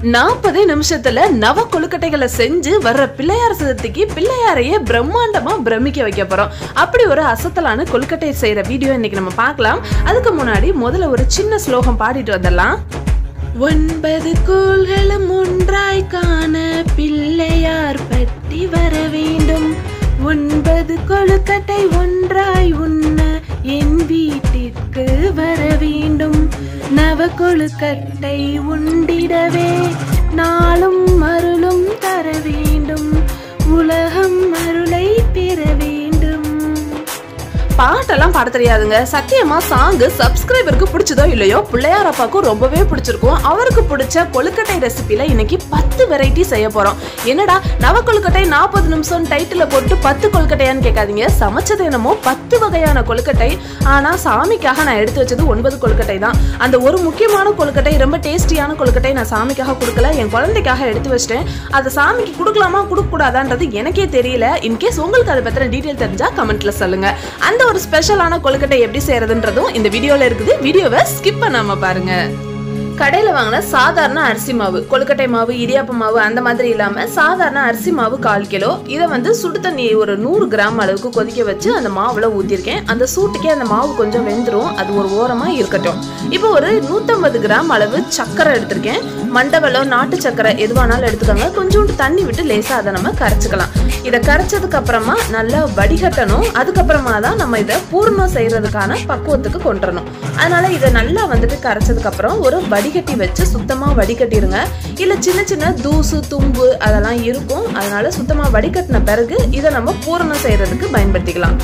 நாற்பதே நிமிஷத்துல நவ கொழுக்கட்டைகளை செஞ்சு வர்ற பிள்ளையார் சதுர்த்திக்கு பிள்ளையாரையே பிரம்மாண்டமா பிரமிக்க வைக்க போறோம் அப்படி ஒரு அசத்தலான கொழுக்கட்டை செய்யற வீடியோ இன்னைக்கு நம்ம பார்க்கலாம் அதுக்கு முன்னாடி முதல்ல ஒரு சின்ன ஸ்லோகம் பாடிட்டு வந்துடலாம் ஒன்பது கோள்களும் ஒன்றாய் காண பிள்ளையார் பட்டி வர வேண்டும் ஒன்பது கொழுக்கட்டை ஒன்றாய் உண்ண என் வீட்டிற்கு வர வேண்டும் நவ கொழுக்கட்டை உண்டிடவே நாளும் அருளும் தர வேண்டும் உலகம் அருளை பெற வேண்டும் பாட்டெல்லாம் பாட தெரியாதுங்க சத்தியமா சாங்கு சப்ஸ்கிரைபருக்கு பிடிச்சதோ இல்லையோ பிள்ளையார் அப்பாவுக்கும் ரொம்பவே பிடிச்சிருக்கும் அவருக்கு பிடிச்ச கொழுக்கட்டை ரெசிபில இன்னைக்கு பத்து வெரைட்டி செய்ய போறோம் என்னடா நவ கொழுக்கட்டை நாற்பது நிமிஷம் டைட்டில் போட்டு பத்து கொழுக்கட்டையான்னு கேட்காதீங்க சமைச்சது என்னமோ பத்து வகையான கொழுக்கட்டை ஆனா சாமிக்காக நான் எடுத்து வச்சது ஒன்பது கொழுக்கட்டை தான் அந்த ஒரு முக்கியமான கொழுக்கட்டை ரொம்ப டேஸ்டியான கொழுக்கட்டை நான் சாமிக்காக கொடுக்கல என் குழந்தைக்காக எடுத்து வச்சிட்டேன் அதை சாமிக்கு கொடுக்கலாமா கொடுக்க கூடாதான்றது எனக்கே தெரியல இன்கேஸ் உங்களுக்கு அதை பத்தின டீட்டெயில் தெரிஞ்சா கமெண்ட்ல சொல்லுங்க அந்த ஒரு ஸ்பெஷலான கொழுக்கட்டை எப்படி செய்யறதுன்றதும் இந்த வீடியோல இருக்குது வீடியோவை ஸ்கிப் பண்ணாம பாருங்க கடையில வாங்கின சாதாரண அரிசி மாவு கொழுக்கட்டை மாவு இடியாப்ப மாவு அந்த மாதிரி இல்லாம சாதாரண அரிசி மாவு கால் கிலோ இதை வந்து சுடு தண்ணி ஒரு நூறு கிராம் அளவுக்கு கொதிக்க வச்சு அந்த மாவுல ஊத்திருக்கேன் அந்த சூட்டுக்கே அந்த மாவு கொஞ்சம் வெந்துரும் அது ஒரு ஓரமா இருக்கட்டும் இப்போ ஒரு நூத்தம்பது கிராம் அளவு சர்க்கரை எடுத்திருக்கேன் மண்டவெல்லம் நாட்டு சர்க்கரை எதுவானாலும் எடுத்துக்கோங்க கொஞ்சோண்டு தண்ணி விட்டு லேசா அதை நம்ம கரைச்சிக்கலாம் இதை கரைச்சதுக்கு அப்புறமா நல்லா வடிகட்டணும் அதுக்கப்புறமா தான் நம்ம இதை பூர்ணம் செய்யறதுக்கான பக்குவத்துக்கு கொண்டுறணும் அதனால இதை நல்லா வந்துட்டு கரைச்சதுக்கு அப்புறம் ஒரு வடிகட்டி வச்சு சுத்தமா வடிகட்டிருங்க இல்ல சின்ன சின்ன தூசு தும்பு அதெல்லாம் இருக்கும் அதனால சுத்தமா வடிகட்டின பிறகு இதை நம்ம பூரணம் செய்யறதுக்கு பயன்படுத்திக்கலாம்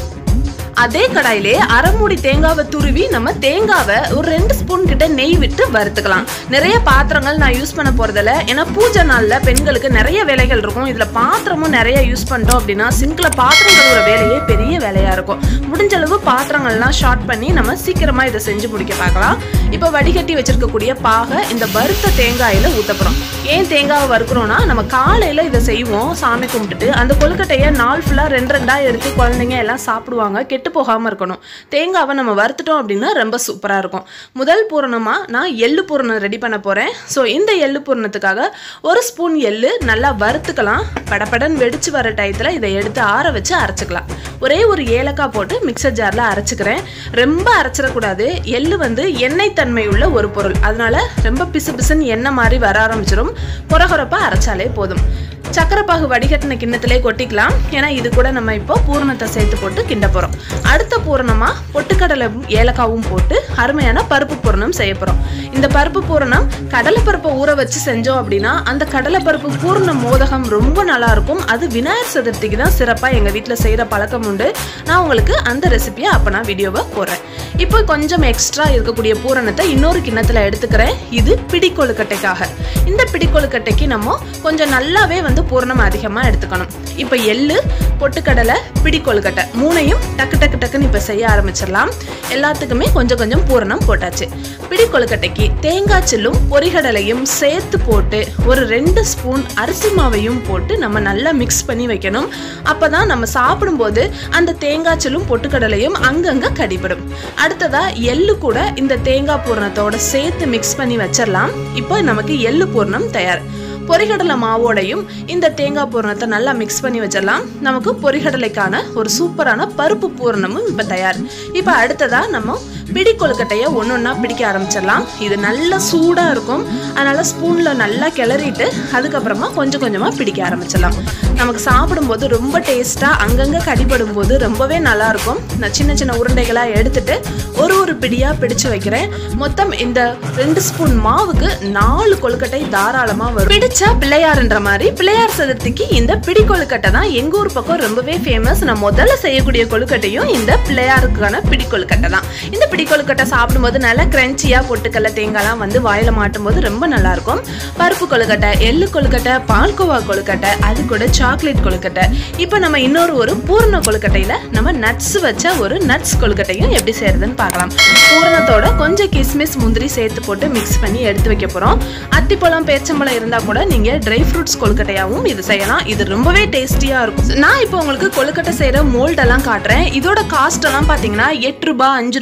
அதே கடாயிலே அரை மூடி தேங்காவை துருவி நம்ம தேங்காவை ஒரு ரெண்டு ஸ்பூன் கிட்ட நெய் விட்டு வறுத்துக்கலாம் நிறைய பாத்திரங்கள் நான் யூஸ் பண்ண போறதில்ல ஏன்னா பூஜை நாள்ல பெண்களுக்கு நிறைய வேலைகள் இருக்கும் இதுல பாத்திரமும் நிறைய யூஸ் பண்ணிட்டோம் அப்படின்னா சிங்க்ல பாத்திரம் கழுவுற வேலையே பெரிய வேலையா இருக்கும் முடிஞ்ச அளவு பாத்திரங்கள்லாம் ஷார்ட் பண்ணி நம்ம சீக்கிரமா இதை செஞ்சு முடிக்க பார்க்கலாம் இப்போ வடிகட்டி வச்சிருக்கக்கூடிய பாகை இந்த வறுத்த தேங்காயில ஊத்தப்படும் ஏன் தேங்காவை வறுக்கிறோம்னா நம்ம காலையில இதை செய்வோம் சாமி கும்பிட்டுட்டு அந்த கொழுக்கட்டையை நாள் ஃபுல்லா ரெண்டு ரெண்டா எடுத்து குழந்தைங்க எல்லாம் சாப்பிடுவாங்க கெட்டு போகாம இருக்கணும் தேங்காவை நம்ம வறுத்துட்டோம் அப்படின்னா ரொம்ப சூப்பரா இருக்கும் முதல் பூரணமா நான் எள்ளு பூரணம் ரெடி பண்ண போறேன் ஸோ இந்த எள்ளு பூரணத்துக்காக ஒரு ஸ்பூன் எள்ளு நல்லா வறுத்துக்கலாம் படபடன் வெடிச்சு வர டயத்துல இதை எடுத்து ஆற வச்சு அரைச்சிக்கலாம் ஒரே ஒரு ஏலக்காய் போட்டு மிக்சர் ஜார்ல அரைச்சிக்கிறேன் ரொம்ப அரைச்சிடக்கூடாது எள்ளு வந்து எண்ணெய் தன்மை உள்ள ஒரு பொருள் அதனால ரொம்ப பிசு பிசுன்னு எண்ணெய் மாதிரி வர ஆரம்பிச்சிடும் கொரகொரப்பா அரைச்சாலே போதும் சக்கரைப்பாகு வடிகட்டின கிண்ணத்திலே கொட்டிக்கலாம் ஏன்னா இது கூட நம்ம இப்போ பூரணத்தை சேர்த்து போட்டு கிண்ட போகிறோம் அடுத்த பூரணமாக பொட்டுக்கடலை ஏலக்காவும் போட்டு அருமையான பருப்பு பூரணம் செய்ய போகிறோம் இந்த பருப்பு பூரணம் கடலை பருப்பை ஊற வச்சு செஞ்சோம் அப்படின்னா அந்த கடலை பருப்பு பூர்ண மோதகம் ரொம்ப நல்லா இருக்கும் அது விநாயகர் சதுர்த்திக்கு தான் சிறப்பாக எங்கள் வீட்டில் செய்கிற பழக்கம் உண்டு நான் உங்களுக்கு அந்த ரெசிபியை அப்போ நான் வீடியோவை போடுறேன் இப்போ கொஞ்சம் எக்ஸ்ட்ரா இருக்கக்கூடிய பூரணத்தை இன்னொரு கிண்ணத்தில் எடுத்துக்கிறேன் இது பிடி கொழுக்கட்டைக்காக இந்த பிடி கொழுக்கட்டைக்கு நம்ம கொஞ்சம் நல்லாவே வந்து பூரணம் அதிகமாக எடுத்துக்கணும் இப்போ எள்ளு பொட்டுக்கடலை பிடி கொழுக்கட்டை மூணையும் டக்கு டக்கு டக்குன்னு இப்போ செய்ய ஆரம்பிச்சிடலாம் எல்லாத்துக்குமே கொஞ்சம் கொஞ்சம் பூரணம் போட்டாச்சு பிடி கொழுக்கட்டைக்கு தேங்காய் சில்லும் பொரிகடலையும் சேர்த்து போட்டு ஒரு ரெண்டு ஸ்பூன் அரிசி மாவையும் போட்டு நம்ம நல்லா மிக்ஸ் பண்ணி வைக்கணும் அப்பதான் நம்ம சாப்பிடும்போது அந்த தேங்காய் சில்லும் பொட்டுக்கடலையும் அங்கங்க கடிபடும் அடுத்ததா எள்ளு கூட இந்த தேங்காய் பூரணத்தோட சேர்த்து மிக்ஸ் பண்ணி வச்சிடலாம் இப்போ நமக்கு எள்ளு பூரணம் தயார் பொரிகடலை மாவோடையும் இந்த தேங்காய் பூரணத்தை நல்லா மிக்ஸ் பண்ணி வச்சிடலாம் நமக்கு பொரிகடலைக்கான ஒரு சூப்பரான பருப்பு பூரணமும் இப்போ தயார் இப்போ அடுத்ததா நம்ம பிடி கொழுக்கட்டையை ஒன்று ஒன்றா பிடிக்க ஆரம்பிச்சிடலாம் இது நல்ல சூடாக இருக்கும் அதனால் ஸ்பூனில் நல்லா கிளறிட்டு அதுக்கப்புறமா கொஞ்சம் கொஞ்சமாக பிடிக்க ஆரம்பிச்சிடலாம் நமக்கு சாப்பிடும்போது ரொம்ப டேஸ்ட்டாக அங்கங்கே கடிபடும் போது ரொம்பவே நல்லா இருக்கும் நான் சின்ன சின்ன உருண்டைகளாக எடுத்துட்டு ஒரு ஒரு பிடியாக பிடிச்சு வைக்கிறேன் மொத்தம் இந்த ரெண்டு ஸ்பூன் மாவுக்கு நாலு கொழுக்கட்டை தாராளமாக வரும் பிடிச்சா பிள்ளையார்ன்ற மாதிரி பிள்ளையார் சதுர்த்திக்கு இந்த பிடி கொழுக்கட்டை தான் எங்கள் ஊர் பக்கம் ரொம்பவே ஃபேமஸ் நான் முதல்ல செய்யக்கூடிய கொழுக்கட்டையும் இந்த பிள்ளையாருக்கான பிடி கொழுக்கட்டை தான் இந்த பிடி கொழுக்கட்டை சாப்பிடும்போது நல்லா கிரன்ச்சியாக பொட்டுக்கல்ல தேங்காய்லாம் வந்து வாயில மாட்டும் போது ரொம்ப நல்லா இருக்கும் பருப்பு கொழுக்கட்டை எள்ளு கொழுக்கட்டை பால்கோவா கொழுக்கட்டை அது கூட சாக்லேட் கொழுக்கட்டை இப்போ நம்ம இன்னொரு ஒரு பூரண கொழுக்கட்டையில நம்ம நட்ஸ் வச்ச ஒரு நட்ஸ் கொழுக்கட்டையும் எப்படி செய்யறதுன்னு பார்க்கலாம் பூரணத்தோட கொஞ்சம் கிஸ்மிஸ் முந்திரி சேர்த்து போட்டு மிக்ஸ் பண்ணி எடுத்து வைக்க போறோம் அத்திப்பழம் பேச்சம்பழம் இருந்தா கூட நீங்க ட்ரை ஃப்ரூட்ஸ் கொழுக்கட்டையாவும் இது செய்யலாம் இது ரொம்பவே டேஸ்டியா இருக்கும் நான் இப்போ உங்களுக்கு கொழுக்கட்டை செய்யற மோல்டெல்லாம் காட்டுறேன் இதோட காஸ்ட் எல்லாம் பாத்தீங்கன்னா எட்டு ரூபாய் அஞ்சு ரூபாய் பத்து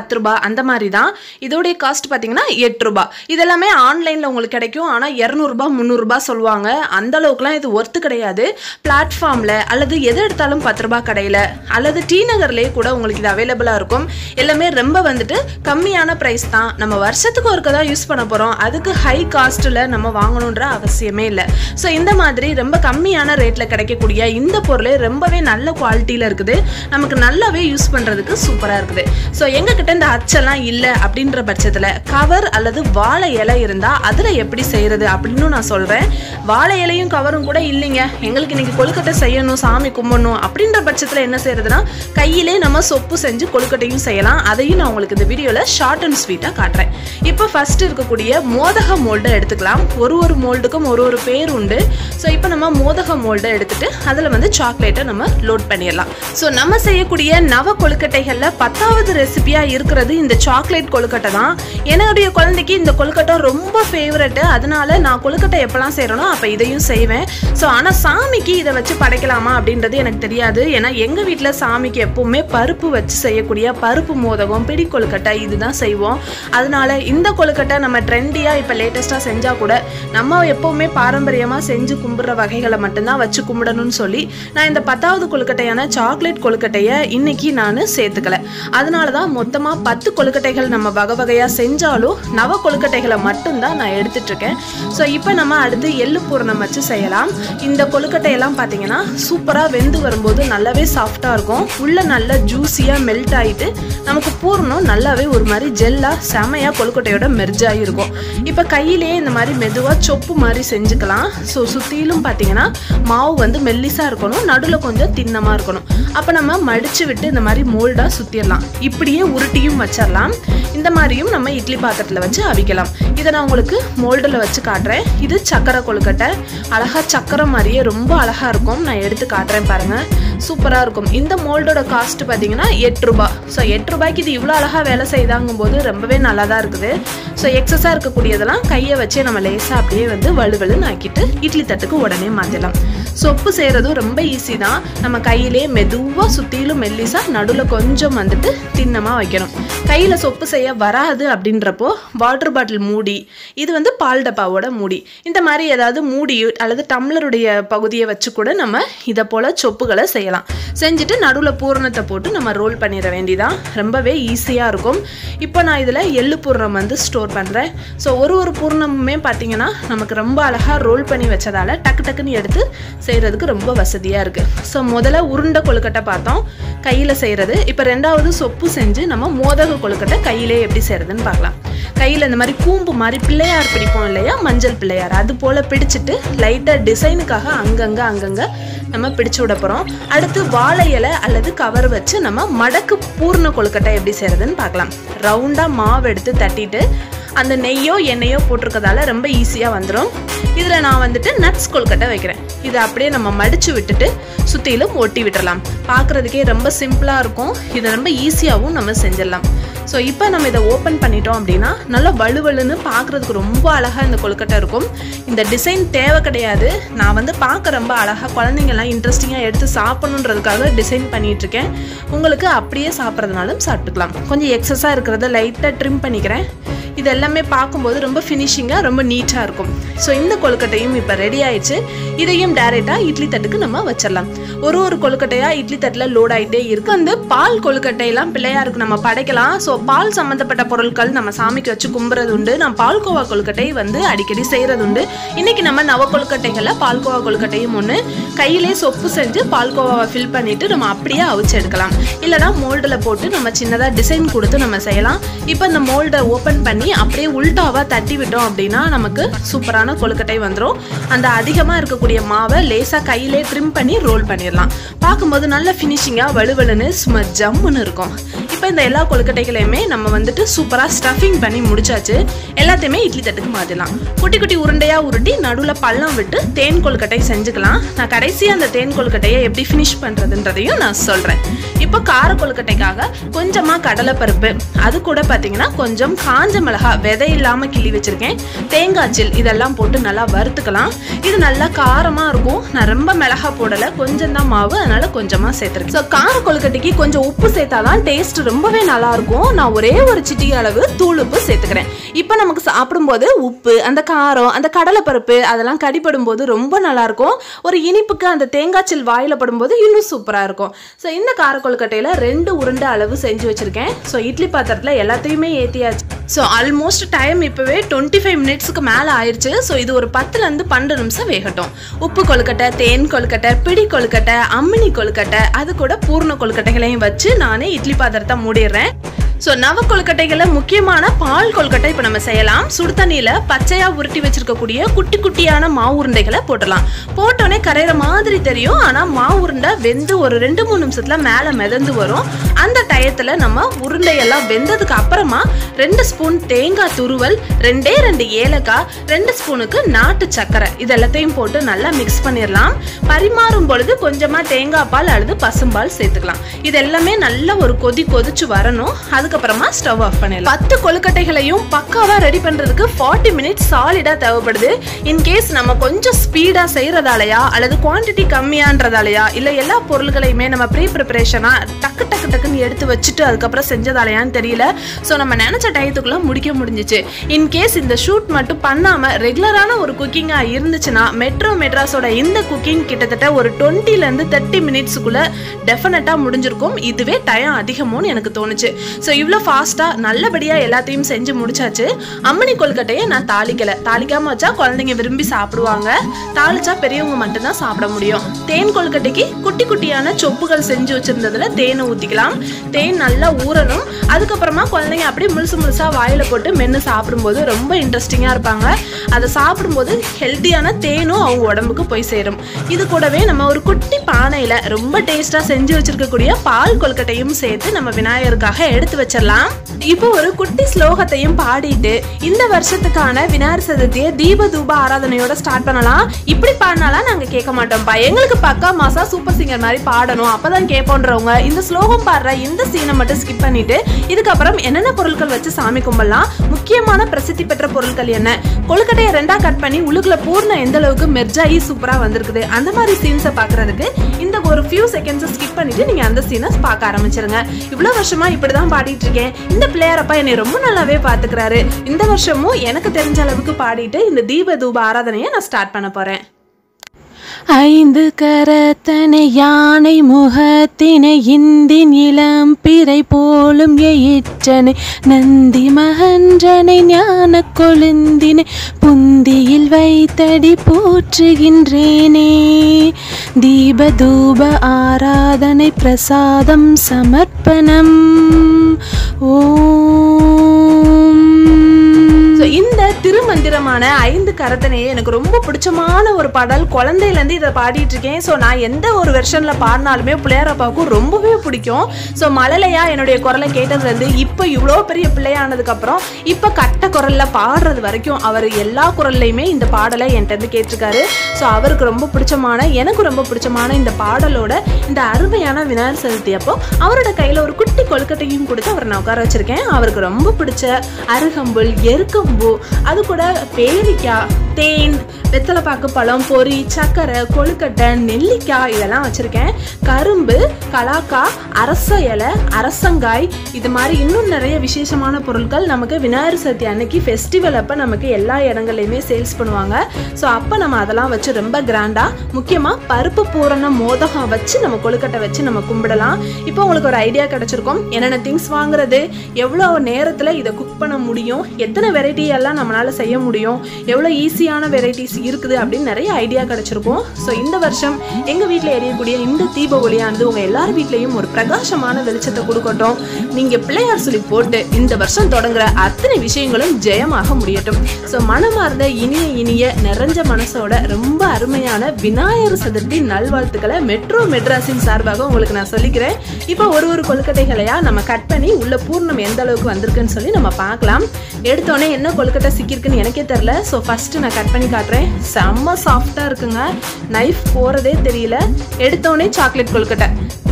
பத்து ரூபாய் அந்த மாதிரி தான் இதோடைய காஸ்ட் பார்த்தீங்கன்னா எட்டு ரூபாய் இதெல்லாமே ஆன்லைனில் உங்களுக்கு கிடைக்கும் ஆனால் இரநூறுபா முந்நூறுரூபா சொல்லுவாங்க அந்த அளவுக்குலாம் இது ஒர்த்து கிடையாது பிளாட்ஃபார்மில் அல்லது எது எடுத்தாலும் பத்து ரூபாய் கடையில் அல்லது டி நகர்லேயே கூட உங்களுக்கு இது அவைலபிளாக இருக்கும் எல்லாமே ரொம்ப வந்துட்டு கம்மியான ப்ரைஸ் தான் நம்ம வருஷத்துக்கு ஒருக்க தான் யூஸ் பண்ண போகிறோம் அதுக்கு ஹை காஸ்ட்டில் நம்ம வாங்கணுன்ற அவசியமே இல்லை ஸோ இந்த மாதிரி ரொம்ப கம்மியான ரேட்டில் கிடைக்கக்கூடிய இந்த பொருள் ரொம்பவே நல்ல குவாலிட்டியில் இருக்குது நமக்கு நல்லாவே யூஸ் பண்ணுறதுக்கு சூப்பராக இருக்குது ஸோ எங்ககிட்ட இந்த அச்செல்லாம் இல்லை அப்படின்ற பட்சத்தில் கவர் அல்லது வாழை இலை இருந்தால் அதில் எப்படி செய்கிறது அப்படின்னு நான் சொல்கிறேன் வாழை இலையும் கவரும் கூட இல்லைங்க எங்களுக்கு இன்னைக்கு கொழுக்கட்டை செய்யணும் சாமி கும்பிடணும் அப்படின்ற பட்சத்தில் என்ன செய்யறதுன்னா கையிலே நம்ம சொப்பு செஞ்சு கொழுக்கட்டையும் செய்யலாம் அதையும் நான் உங்களுக்கு இந்த வீடியோவில் ஷார்ட் அண்ட் ஸ்வீட்டாக காட்டுறேன் இப்போ ஃபர்ஸ்ட் இருக்கக்கூடிய மோதக மோல்டை எடுத்துக்கலாம் ஒரு ஒரு மோல்டுக்கும் ஒரு ஒரு பேர் உண்டு ஸோ இப்போ நம்ம மோதக மோல்டை எடுத்துட்டு அதில் வந்து சாக்லேட்டை நம்ம லோட் பண்ணிடலாம் ஸோ நம்ம செய்யக்கூடிய நவ கொழுக்கட்டைகளில் பத்தாவது ரெசிபியாக இருக்கிறது இந்த சாக்லேட் கொழுக்கட்டை தான் என்னுடைய குழந்தைக்கு இந்த கொழுக்கட்டை ரொம்ப ஃபேவரெட்டு அதனால நான் கொழுக்கட்டை எப்போல்லாம் செய்கிறேனோ அப்போ இதையும் செய்வேன் ஸோ ஆனால் சாமிக்கு இதை வச்சு படைக்கலாமா அப்படின்றது எனக்கு தெரியாது ஏன்னா எங்கள் வீட்டில் சாமிக்கு எப்பவுமே பருப்பு வச்சு செய்யக்கூடிய பருப்பு மோதகம் பிடி கொழுக்கட்டை இதுதான் செய்வோம் அதனால இந்த கொழுக்கட்டை நம்ம ட்ரெண்டியாக இப்போ லேட்டஸ்ட்டாக செஞ்சால் கூட நம்ம எப்பவுமே பாரம்பரியமாக செஞ்சு கும்பிட்ற வகைகளை மட்டும்தான் வச்சு கும்பிடணும்னு சொல்லி நான் இந்த பத்தாவது கொழுக்கட்டையான சாக்லேட் கொழுக்கட்டையை இன்னைக்கு நான் சேர்த்துக்கல அதனால தான் மொத்தமாக பத்து கொழுக்கட்டைகள் நம்ம வகை வகையாக செஞ்சாலும் நவ கொழுக்கட்டைகளை மட்டும்தான் நான் எடுத்துட்டு இருக்கேன் ஸோ இப்போ நம்ம அடுத்து எள்ளு பூரணம் வச்சு செய்யலாம் இந்த கொழுக்கட்டையெல்லாம் பார்த்தீங்கன்னா சூப்பராக வெந்து வரும்போது நல்லாவே சாஃப்டாக இருக்கும் உள்ள நல்லா ஜூஸியாக மெல்ட் ஆகிட்டு நமக்கு பூரணம் நல்லாவே ஒரு மாதிரி ஜெல்லாக செமையாக கொழுக்கட்டையோட மெர்ஜ் ஆகிருக்கும் இப்போ கையிலேயே இந்த மாதிரி மெதுவாக சொப்பு மாதிரி செஞ்சுக்கலாம் ஸோ சுற்றிலும் பார்த்தீங்கன்னா மாவு வந்து மெல்லிஸாக இருக்கணும் நடுவில் கொஞ்சம் தின்னமாக இருக்கணும் அப்போ நம்ம மடிச்சு விட்டு இந்த மாதிரி மோல்டாக சுற்றிடலாம் இப்படியே உருட்டியும் வச்சிடலாம் இந்த மாதிரியும் நம்ம இட்லி பாத்திரத்தில் வச்சு அவிக்கலாம் இதை நான் உங்களுக்கு மோல்டில் வச்சு காட்டுறேன் இது சக்கரை கொழுக்கட்டை அழகாக சக்கரை மாதிரியே ரொம்ப அழகாக இருக்கும் நான் எடுத்து காட்டுறேன் பாருங்கள் சூப்பராக இருக்கும் இந்த மோல்டோட காஸ்ட் பார்த்தீங்கன்னா எட்டு ரூபாய் ஸோ எட்டு ரூபாய்க்கு இது இவ்வளோ அழகாக வேலை செய்தாங்கும் போது ரொம்பவே நல்லா தான் இருக்குது ஸோ எக்ஸஸாக இருக்கக்கூடியதெல்லாம் கையை வச்சே நம்ம லேசாக அப்படியே வந்து வலுவலுன்னு ஆக்கிட்டு இட்லி தட்டுக்கு உடனே மாற்றிடலாம் சொப்பு செய்கிறதும் ரொம்ப ஈஸி தான் நம்ம கையிலே மெதுவாக சுற்றிலும் மெல்லிசா நடுவில் கொஞ்சம் வந்துட்டு திண்ணமாக வைக்கணும் கையில் சொப்பு செய்ய வராது அப்படின்றப்போ வாட்டர் பாட்டில் மூடி இது வந்து பால் டப்பாவோட மூடி இந்த மாதிரி ஏதாவது மூடி அல்லது டம்ளருடைய பகுதியை வச்சு கூட நம்ம இதை போல் சொப்புகளை செய்யலாம் செஞ்சுட்டு நடுவில் பூரணத்தை போட்டு நம்ம ரோல் பண்ணிட வேண்டியதான் ரொம்பவே ஈஸியாக இருக்கும் இப்போ நான் இதில் எள்ளு பூரணம் வந்து ஸ்டோர் பண்ணுறேன் ஸோ ஒரு ஒரு பூரணமுமே பார்த்தீங்கன்னா நமக்கு ரொம்ப அழகாக ரோல் பண்ணி வச்சதால டக்கு டக்குன்னு எடுத்து செய்கிறதுக்கு ரொம்ப வசதியாக இருக்குது ஸோ முதல்ல உருண்டை கொழுக்கட்டை பார்த்தோம் கையில் செய்கிறது இப்போ ரெண்டாவது சொப்பு செஞ்சு நம்ம மோதக கொழுக்கட்டை கையிலே எப்படி செய்கிறதுன்னு பார்க்கலாம் கையில் இந்த மாதிரி கூம்பு மாதிரி பிள்ளையார் பிடிப்போம் இல்லையா மஞ்சள் பிள்ளையார் அது போல் பிடிச்சிட்டு லைட்டாக டிசைனுக்காக அங்கங்கே அங்கங்கே நம்ம பிடிச்சு விட போகிறோம் அடுத்து வாழை இலை அல்லது கவர் வச்சு நம்ம மடக்கு பூர்ண கொழுக்கட்டை எப்படி செய்கிறதுன்னு பார்க்கலாம் ரவுண்டாக மாவு எடுத்து தட்டிட்டு அந்த நெய்யோ எண்ணெயோ போட்டிருக்கதால ரொம்ப ஈஸியாக வந்துடும் இதில் நான் வந்துட்டு நட்ஸ் கொழுக்கட்டை வைக்கிறேன் இதை அப்படியே நம்ம மடித்து விட்டுட்டு சுற்றிலும் ஒட்டி விட்டுறலாம் பார்க்குறதுக்கே ரொம்ப சிம்பிளாக இருக்கும் இதை ரொம்ப ஈஸியாகவும் நம்ம செஞ்சிடலாம் ஸோ இப்போ நம்ம இதை ஓப்பன் பண்ணிட்டோம் அப்படின்னா நல்லா வலுவலுன்னு பார்க்குறதுக்கு ரொம்ப அழகாக இந்த கொழுக்கட்டை இருக்கும் இந்த டிசைன் தேவை கிடையாது நான் வந்து பார்க்க ரொம்ப அழகாக குழந்தைங்கள்லாம் இன்ட்ரெஸ்டிங்காக எடுத்து சாப்பிடணுன்றதுக்காக டிசைன் பண்ணிகிட்ருக்கேன் உங்களுக்கு அப்படியே சாப்பிட்றதுனாலும் சாப்பிட்டுக்கலாம் கொஞ்சம் எக்ஸஸாக இருக்கிறத லைட்டாக ட்ரிம் பண்ணிக்கிறேன் இது எல்லாமே பார்க்கும்போது ரொம்ப ஃபினிஷிங்காக ரொம்ப நீட்டாக இருக்கும் ஸோ இந்த கொழுக்கட்டையும் இப்போ ரெடி ஆயிடுச்சு இதையும் டைரெக்டாக இட்லி தட்டுக்கு நம்ம வச்சிடலாம் ஒரு ஒரு கொழுக்கட்டையாக இட்லி தட்டில் லோட் ஆகிட்டே இருக்கு வந்து பால் கொழுக்கட்டையெல்லாம் பிள்ளையாருக்கு நம்ம படைக்கலாம் ஸோ பால் சம்மந்தப்பட்ட பொருட்கள் நம்ம சாமிக்கு வச்சு கும்புறது உண்டு நான் பால்கோவா கொழுக்கட்டை வந்து அடிக்கடி செய்கிறது உண்டு இன்னைக்கு நம்ம நவ கொழுக்கட்டைகளில் பால்கோவா கொழுக்கட்டையும் ஒன்று கையிலே சொப்பு செஞ்சு பால்கோவாவை ஃபில் பண்ணிட்டு நம்ம அப்படியே அவிச்சு எடுக்கலாம் இல்லைனா மோல்டில் போட்டு நம்ம சின்னதாக டிசைன் கொடுத்து நம்ம செய்யலாம் இப்போ இந்த மோல்டை ஓப்பன் பண்ணி அப்படியே உல்டாவாக தட்டி விட்டோம் அப்படின்னா நமக்கு சூப்பரான கொழுக்கட்டை வந்துடும் அந்த அதிகமாக இருக்கக்கூடிய மாவை லேசாக கையிலே ட்ரிம் பண்ணி ரோல் பண்ணிடலாம் பார்க்கும்போது நல்ல ஃபினிஷிங்காக வலுவலுன்னு சும்மா ஜம்முன்னு இருக்கும் இப்போ இந்த எல்லா கொழுக்கட்டைகளையுமே நம்ம வந்துட்டு சூப்பராக ஸ்டஃபிங் பண்ணி முடிச்சாச்சு எல்லாத்தையுமே இட்லி தட்டுக்கு மாற்றிடலாம் குட்டி குட்டி உருண்டையாக உருட்டி நடுவில் பள்ளம் விட்டு தேன் கொழுக்கட்டை செஞ்சுக்கலாம் நான் கடைசியாக அந்த தேன் கொழுக்கட்டையை எப்படி ஃபினிஷ் பண்ணுறதுன்றதையும் நான் சொல்கிறேன் இப்போ கார கொழுக்கட்டைக்காக கொஞ்சமா கடலைப்பருப்பு அது கூட பார்த்தீங்கன்னா கொஞ்சம் காஞ்ச மிளகா விதை இல்லாம கிள்ளி வச்சிருக்கேன் தேங்காய் சில் இதெல்லாம் போட்டு நல்லா வறுத்துக்கலாம் இது நல்லா காரமா இருக்கும் நான் ரொம்ப மிளகா போடல கொஞ்சம் தான் மாவு அதனால கொஞ்சமா சேர்த்துருக்கேன் ஸோ கார கொழுக்கட்டைக்கு கொஞ்சம் உப்பு சேர்த்தாதான் டேஸ்ட் ரொம்பவே நல்லா இருக்கும் நான் ஒரே ஒரு சிட்டி அளவு தூள் உப்பு சேர்த்துக்கிறேன் இப்போ நமக்கு சாப்பிடும்போது உப்பு அந்த காரம் அந்த கடலைப்பருப்பு அதெல்லாம் கடிப்படும் போது ரொம்ப நல்லா இருக்கும் ஒரு இனிப்புக்கு அந்த தேங்காய் சில் வாயில படும்போது இன்னும் சூப்பரா இருக்கும் ஸோ இந்த கார கொழுக்கட்டையில ரெண்டு உருண்டை அளவு செஞ்சு வச்சிருக்கேன் ஸோ இட்லி பாத்திரத்துல எல்லாத்தையுமே ஏத்தியாச்சு ஸோ ஆல்மோஸ்ட் டைம் இப்போவே டுவெண்ட்டி ஃபைவ் மினிட்ஸ்க்கு மேலே ஆயிடுச்சு ஸோ இது ஒரு பத்துலேருந்து பன்னெண்டு நிமிஷம் வேகட்டும் உப்பு கொழுக்கட்டை தேன் கொழுக்கட்டை பிடி கொழுக்கட்டை அம்மினி கொழுக்கட்டை அது கூட பூர்ண கொழுக்கட்டைகளையும் வச்சு நானே இட்லி பாத்திரத்தை மூடிடுறேன் ஸோ நவ கொழுக்கட்டைகளை முக்கியமான பால் கொழுக்கட்டை இப்போ நம்ம செய்யலாம் சுடு தண்ணியில் பச்சையாக உருட்டி வச்சிருக்கக்கூடிய குட்டி குட்டியான மாவு உருண்டைகளை போட்டலாம் போட்டோன்னே கரையிற மாதிரி தெரியும் ஆனால் மாவு உருண்டை வெந்து ஒரு ரெண்டு மூணு நிமிஷத்தில் மேலே மிதந்து வரும் அந்த டயத்தில் நம்ம உருண்டையெல்லாம் வெந்ததுக்கு அப்புறமா ரெண்டு ஸ்பூன் தேங்காய் துருவல் ரெண்டே ரெண்டு ஏலக்காய் ரெண்டு ஸ்பூனுக்கு நாட்டு சர்க்கரை இது எல்லாத்தையும் போட்டு நல்லா மிக்ஸ் பண்ணிடலாம் பரிமாறும் பொழுது கொஞ்சமாக தேங்காய் பால் அல்லது பசும்பால் சேர்த்துக்கலாம் இது எல்லாமே நல்லா ஒரு கொதி கொதிச்சு வரணும் அதுக்கப்புறமா ஸ்டவ் ஆஃப் பண்ணிடலாம் பத்து கொழுக்கட்டைகளையும் பக்காவா ரெடி பண்றதுக்கு ஃபார்ட்டி மினிட்ஸ் சாலிடா தேவைப்படுது இன்கேஸ் நம்ம கொஞ்சம் ஸ்பீடா செய்யறதாலயா அல்லது குவான்டிட்டி கம்மியான்றதாலயா இல்ல எல்லா பொருள்களையுமே நம்ம ப்ரீ ப்ரிப்பரேஷனா டக்கு டக்கு டக்குன்னு எடுத்து வச்சுட்டு அதுக்கப்புறம் செஞ்சதாலயான்னு தெரியல ஸோ நம்ம நினைச்ச டயத்துக்குள்ள முடிக்க முடிஞ்சிச்சு இன்கேஸ் இந்த ஷூட் மட்டும் பண்ணாம ரெகுலரான ஒரு குக்கிங்கா இருந்துச்சுன்னா மெட்ரோ மெட்ராஸோட இந்த குக்கிங் கிட்டத்தட்ட ஒரு டுவெண்ட்டில இருந்து தேர்ட்டி மினிட்ஸுக்குள்ள டெஃபினட்டா முடிஞ்சிருக்கும் இதுவே டயம் அதிகமோன்னு எனக்கு தோணுச்சு ஸோ இவ்வளோ ஃபாஸ்ட்டாக நல்லபடியாக எல்லாத்தையும் செஞ்சு முடிச்சாச்சு அம்மணி கொழுக்கட்டையை நான் தாளிக்கலை தாளிக்காம வச்சா குழந்தைங்க விரும்பி சாப்பிடுவாங்க தாளிச்சா பெரியவங்க மட்டும்தான் சாப்பிட முடியும் தேன் கொழுக்கட்டைக்கு குட்டி குட்டியான சொப்புகள் செஞ்சு வச்சிருந்ததுல தேனை ஊற்றிக்கலாம் தேன் நல்லா ஊறணும் அதுக்கப்புறமா குழந்தைங்க அப்படியே முழுசு முழுசாக வாயில போட்டு மென்று சாப்பிடும்போது ரொம்ப இன்ட்ரெஸ்டிங்காக இருப்பாங்க அதை சாப்பிடும்போது ஹெல்த்தியான தேனும் அவங்க உடம்புக்கு போய் சேரும் இது கூடவே நம்ம ஒரு குட்டி பானையில் ரொம்ப டேஸ்ட்டாக செஞ்சு வச்சிருக்கக்கூடிய பால் கொழுக்கட்டையும் சேர்த்து நம்ம விநாயகருக்காக எடுத்து வச்சிடலாம் இப்போ ஒரு குட்டி ஸ்லோகத்தையும் பாடிட்டு இந்த வருஷத்துக்கான விநாயகர் சதுர்த்தியை தீப தூப ஆராதனையோட ஸ்டார்ட் பண்ணலாம் இப்படி பாடினாலாம் நாங்க கேட்க மாட்டோம்ப்பா எங்களுக்கு பக்கா மாசா சூப்பர் சிங்கர் மாதிரி பாடணும் அப்பதான் கேட்போன்றவங்க இந்த ஸ்லோகம் பாடுற இந்த சீனை மட்டும் ஸ்கிப் பண்ணிட்டு இதுக்கப்புறம் என்னென்ன பொருட்கள் வச்சு சாமி கும்பிடலாம் முக்கியமான பிரசித்தி பெற்ற பொருட்கள் என்ன கொழுக்கட்டையை ரெண்டா கட் பண்ணி உள்ளுக்குள்ள பூர்ண எந்த அளவுக்கு மெர்ஜாயி சூப்பரா வந்திருக்குது அந்த மாதிரி சீன்ஸை பாக்குறதுக்கு இந்த ஒரு ஃபியூ செகண்ட்ஸ் ஸ்கிப் பண்ணிட்டு நீங்க அந்த சீனை பார்க்க ஆரம்பிச்சிருங்க இவ்வளவு வருஷமா இப்படிதான் பாடிட்டு இருக்கேன் இந்த பிள்ளையாரப்பா என்னை ரொம்ப நல்லாவே பாத்துக்கிறாரு இந்த வருஷமும் எனக்கு தெரிஞ்ச அளவுக்கு பாடிட்டு இந்த தீப தூப ஆராதனையை நான் ஸ்டார்ட் பண்ண போறேன் ஐந்து கரத்தனை யானை முகத்தினை இந்தின் இளம் பிறை போலும் எயிற்றனை நந்தி மகன்றனை ஞான கொழுந்தினை புந்தியில் வைத்தடி போற்றுகின்றேனே தீப தூப ஆராதனை பிரசாதம் சமர்ப்பணம் ஓம் ஸோ இந்த திருமந்திரமான ஐந்து கரத்தனையே எனக்கு ரொம்ப பிடிச்சமான ஒரு பாடல் குழந்தையிலேருந்து இதை பாடிட்டு இருக்கேன் ஸோ நான் எந்த ஒரு வெர்ஷனில் பாடினாலுமே பிள்ளையாரப்பாவுக்கும் ரொம்பவே பிடிக்கும் ஸோ மழலையா என்னுடைய குரலை கேட்டதுலேருந்து இப்போ இவ்வளோ பெரிய பிள்ளையானதுக்கப்புறம் இப்போ கட்ட குரலில் பாடுறது வரைக்கும் அவர் எல்லா குரல்லையுமே இந்த பாடலை என்கிட்ட இருந்து கேட்டிருக்காரு ஸோ அவருக்கு ரொம்ப பிடிச்சமான எனக்கு ரொம்ப பிடிச்சமான இந்த பாடலோட இந்த அருமையான விநாயகர் சதுர்த்தி அப்போ அவரோட கையில் ஒரு குட்டி கொழுக்கட்டையும் கொடுத்து அவரை நான் உட்கார வச்சிருக்கேன் அவருக்கு ரொம்ப பிடிச்ச அருகம்புல் எருக்கம்பூ அது கூட பேரிக்காய் தேன் வெத்தலைப்பாக்கு பழம் பொரி சர்க்கரை கொழுக்கட்டை நெல்லிக்காய் இதெல்லாம் வச்சுருக்கேன் கரும்பு கலாக்காய் அரச இலை அரசங்காய் இது மாதிரி இன்னும் நிறைய விசேஷமான பொருட்கள் நமக்கு விநாயகர் சதுர்த்தி அன்னைக்கு ஃபெஸ்டிவல் அப்போ நமக்கு எல்லா இடங்கள்லையுமே சேல்ஸ் பண்ணுவாங்க ஸோ அப்போ நம்ம அதெல்லாம் வச்சு ரொம்ப கிராண்டாக முக்கியமாக பருப்பு பூரண மோதகம் வச்சு நம்ம கொழுக்கட்டை வச்சு நம்ம கும்பிடலாம் இப்போ உங்களுக்கு ஒரு ஐடியா கிடைச்சிருக்கும் என்னென்ன திங்ஸ் வாங்குறது எவ்வளோ நேரத்தில் இதை குக் பண்ண முடியும் எத்தனை வெரைட்டி எல்லாம் நம்மளால செய்ய முடியும் எவ்வளோ ஈஸியான வெரைட்டிஸ் இருக்குது அப்படின்னு நிறைய ஐடியா கிடைச்சிருக்கும் ஸோ இந்த வருஷம் எங்கள் வீட்டில் எரியக்கூடிய இந்த தீப ஒளியானது உங்கள் எல்லார் வீட்லேயும் ஒரு பிரகாசமான வெளிச்சத்தை கொடுக்கட்டும் நீங்கள் பிள்ளையார் சொல்லி போட்டு இந்த வருஷம் தொடங்குற அத்தனை விஷயங்களும் ஜெயமாக முடியட்டும் ஸோ மனமார்ந்த இனிய இனிய நிறைஞ்ச மனசோட ரொம்ப அருமையான விநாயகர் சதுர்த்தி நல்வாழ்த்துக்களை மெட்ரோ மெட்ராஸின் சார்பாக உங்களுக்கு நான் சொல்லிக்கிறேன் இப்போ ஒரு ஒரு கொழுக்கட்டைகளையா நம்ம கட் பண்ணி உள்ள பூர்ணம் எந்த அளவுக்கு வந்திருக்குன்னு சொல்லி நம்ம பார்க்கலாம் எடுத்தோடனே என்ன கொழுக்கட்டை சிக்கியிருக்குன்னு எனக்கே தெரில ஸோ ஃபஸ்ட்டு நான் கட் பண்ணி காட்டுறேன் செம்ம சாஃப்டாக இருக்குங்க நைஃப் போகிறதே தெரியல எடுத்தோடனே சாக்லேட் கொழுக்கட்டை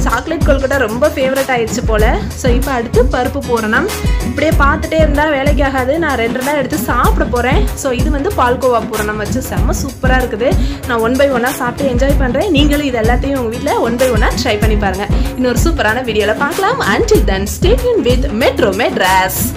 சாக்லேட் கொழுக்கட்டை ரொம்ப ஃபேவரட் ஆயிடுச்சு போல ஸோ இப்போ அடுத்து பருப்பு பூரணம் இப்படியே பார்த்துட்டே இருந்தால் வேலைக்கு ஆகாது நான் ரெண்டு ரெண்டாக எடுத்து சாப்பிட போகிறேன் ஸோ இது வந்து பால்கோவா பூரணம் வச்சு செம்ம சூப்பராக இருக்குது நான் ஒன் பை ஒன்னாக சாப்பிட்டு என்ஜாய் பண்ணுறேன் நீங்களும் இது எல்லாத்தையும் உங்கள் வீட்டில் ஒன் பை ஒன்னாக ட்ரை பண்ணி பாருங்கள் இன்னொரு சூப்பரான வீடியோவில் பார்க்கலாம் until then stay tuned with Metro Madras